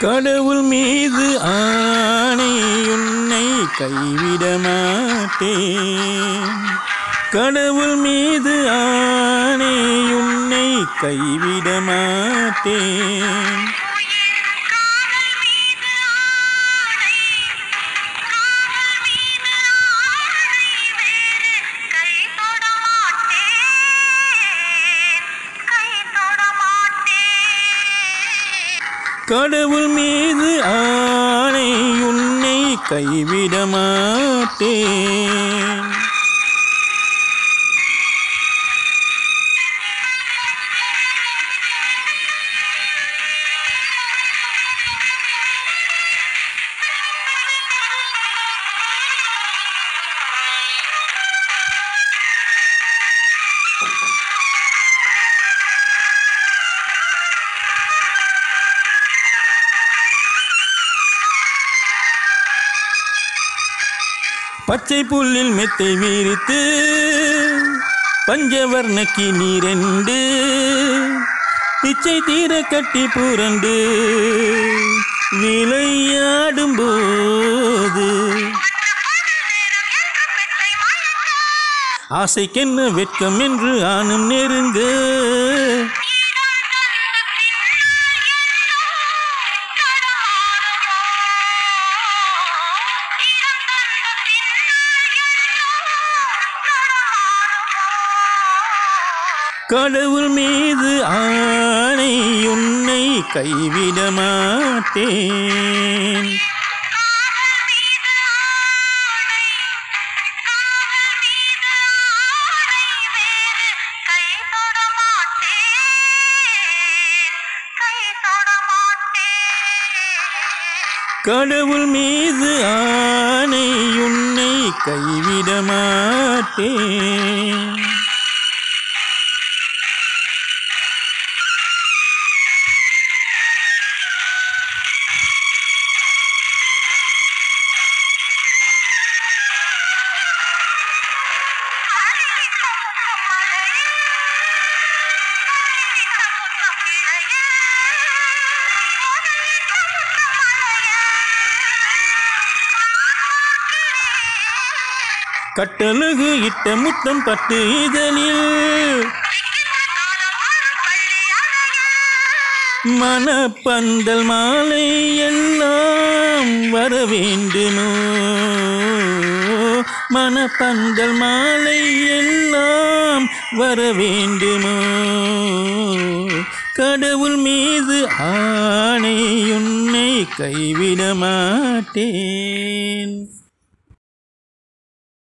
கடவுள் மீது ஆணை உன்னை கைவிட மாட்டேன் கடவுள் மீது ஆணை உன்னை கைவிட மாட்டேன் உயிர் காதல் மீது ஆணை காதல் மீது ஆணை வேறு கை தொட மாட்டேன் கை தொட மாட்டேன் கடவுள் மீது ஆணை உன்னை கைவிட மாட்டேன் பச்சை புல்லில் மெத்தை விரித்து பஞ்சவர்ணக்கி நீரெண்டு இச்சை தீர கட்டி புரண்டு விளையாடும் போது ஆசைக்கென்ன வெட்கம் என்று ஆணும் நெருங்க கடவுள் மீது ஆணை உன்னை கைவிட மாட்டேன் கை தொட மாட்டேன் கை தொட மாட்டேன் கடவுள் மீது ஆணை உன்னை கைவிட மாட்டேன் கட்டழகு இட்ட முத்தம் பட்டு இதழில் மனப்பந்தல் மாலை எல்லாம் வர வேண்டுமோ மனப்பந்தல் மாலை எல்லாம் வர வேண்டுமோ கடவுள் மீது ஆணை உன்னை கைவிட மாட்டேன்